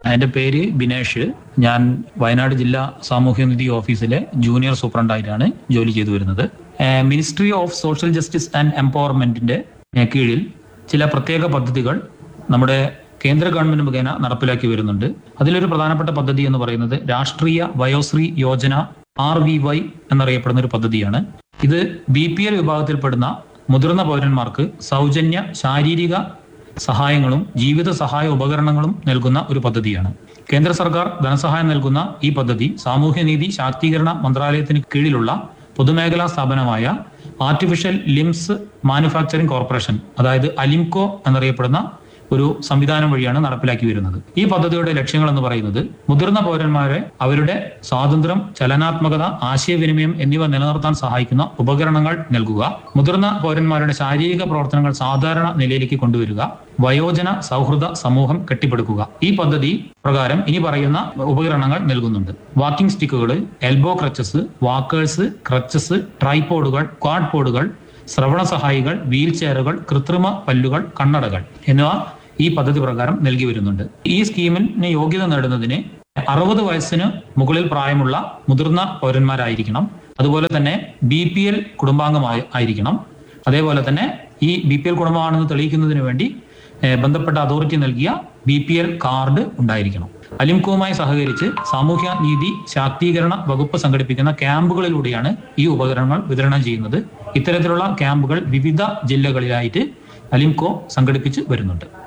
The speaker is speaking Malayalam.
എൻ്റെ പേര് ബിനേഷ് ഞാൻ വയനാട് ജില്ലാ സാമൂഹ്യനിധി ഓഫീസിലെ ജൂനിയർ സൂപ്രണ്ടായിട്ടാണ് ജോലി ചെയ്തു വരുന്നത് ministry of social justice and എംപവർമെന്റിന്റെ ഏഹ്, കീഴിൽ ചില പ്രത്യേക പദ്ധതികൾ നമ്മുടെ കേന്ദ്ര ഗവൺമെന്റ് മുഖേന നടപ്പിലാക്കി വരുന്നുണ്ട് അതിലൊരു പ്രധാനപ്പെട്ട പദ്ധതി എന്ന് പറയുന്നത് Rashtriya Vayoshri Yojana R V Y എന്നറിയപ്പെടുന്ന ഒരു പദ്ധതിയാണ് ഇത് ബി പി എൽ വിഭാഗത്തിൽപ്പെടുന്ന മുതിർന്ന പൗരന്മാർക്ക് സൗജന്യ ശാരീരിക സഹായങ്ങളും ജീവിത സഹായ ഉപകരണങ്ങളും നൽകുന്ന ഒരു പദ്ധതിയാണ് കേന്ദ്ര സർക്കാർ ധനസഹായം നൽകുന്ന ഈ പദ്ധതി സാമൂഹ്യനീതി ശാക്തീകരണ മന്ത്രാലയത്തിന് കീഴിലുള്ള പൊതുമേഖലാ സ്ഥാപനമായ ആർട്ടിഫിഷ്യൽ ലിംസ് മാനുഫാക്ചറിംഗ് കോർപ്പറേഷൻ അതായത് അലിംകോ എന്നറിയപ്പെടുന്ന ഒരു സംവിധാനം വഴിയാണ് നടപ്പിലാക്കി വരുന്നത് ഈ പദ്ധതിയുടെ ലക്ഷ്യങ്ങൾ എന്ന് പറയുന്നത് മുതിർന്ന പൗരന്മാരെ അവരുടെ സ്വാതന്ത്ര്യം ചലനാത്മകത ആശയവിനിമയം എന്നിവ നിലനിർത്താൻ സഹായിക്കുന്ന ഉപകരണങ്ങൾ നൽകുക മുതിർന്ന പൗരന്മാരുടെ ശാരീരിക പ്രവർത്തനങ്ങൾ സാധാരണ നിലയിലേക്ക് കൊണ്ടുവരിക വയോജന സൗഹൃദ സമൂഹം കെട്ടിപ്പടുക്കുക ഈ പദ്ധതി പ്രകാരം ഇനി പറയുന്ന ഉപകരണങ്ങൾ നൽകുന്നുണ്ട് വാക്കിംഗ് സ്റ്റിക്കുകൾ എൽബോ ക്രച്ചസ് വാക്കേഴ്സ് ക്രച്ചസ് ട്രൈപോഡുകൾ ക്വാഡ് പോഡുകൾ ശ്രവണ സഹായികൾ വീൽ ചെയറുകൾ കൃത്രിമ പല്ലുകൾ കണ്ണടകൾ എന്നിവ ഈ പദ്ധതി പ്രകാരം നൽകി വരുന്നുണ്ട് ഈ സ്കീമിന് യോഗ്യത നേടുന്നതിന് അറുപത് വയസ്സിന് മുകളിൽ പ്രായമുള്ള മുതിർന്ന പൗരന്മാരായിരിക്കണം അതുപോലെ തന്നെ ബി പി എൽ കുടുംബാംഗമായി ആയിരിക്കണം അതേപോലെ തന്നെ ഈ ബി പി എൽ കുടുംബമാണെന്ന് തെളിയിക്കുന്നതിന് വേണ്ടി ഏഹ്, ബന്ധപ്പെട്ട അതോറിറ്റി നൽകിയ ബി പി എൽ കാർഡ് ഉണ്ടായിരിക്കണം അലിംകോവുമായി സഹകരിച്ച് സാമൂഹ്യ നീതി ശാക്തീകരണ വകുപ്പ് സംഘടിപ്പിക്കുന്ന ക്യാമ്പുകളിലൂടെയാണ് ഈ ഉപകരണങ്ങൾ വിതരണം ചെയ്യുന്നത് ഇത്തരത്തിലുള്ള ക്യാമ്പുകൾ വിവിധ ജില്ലകളിലായിട്ട് അലിംകോ സംഘടിപ്പിച്ച് വരുന്നുണ്ട്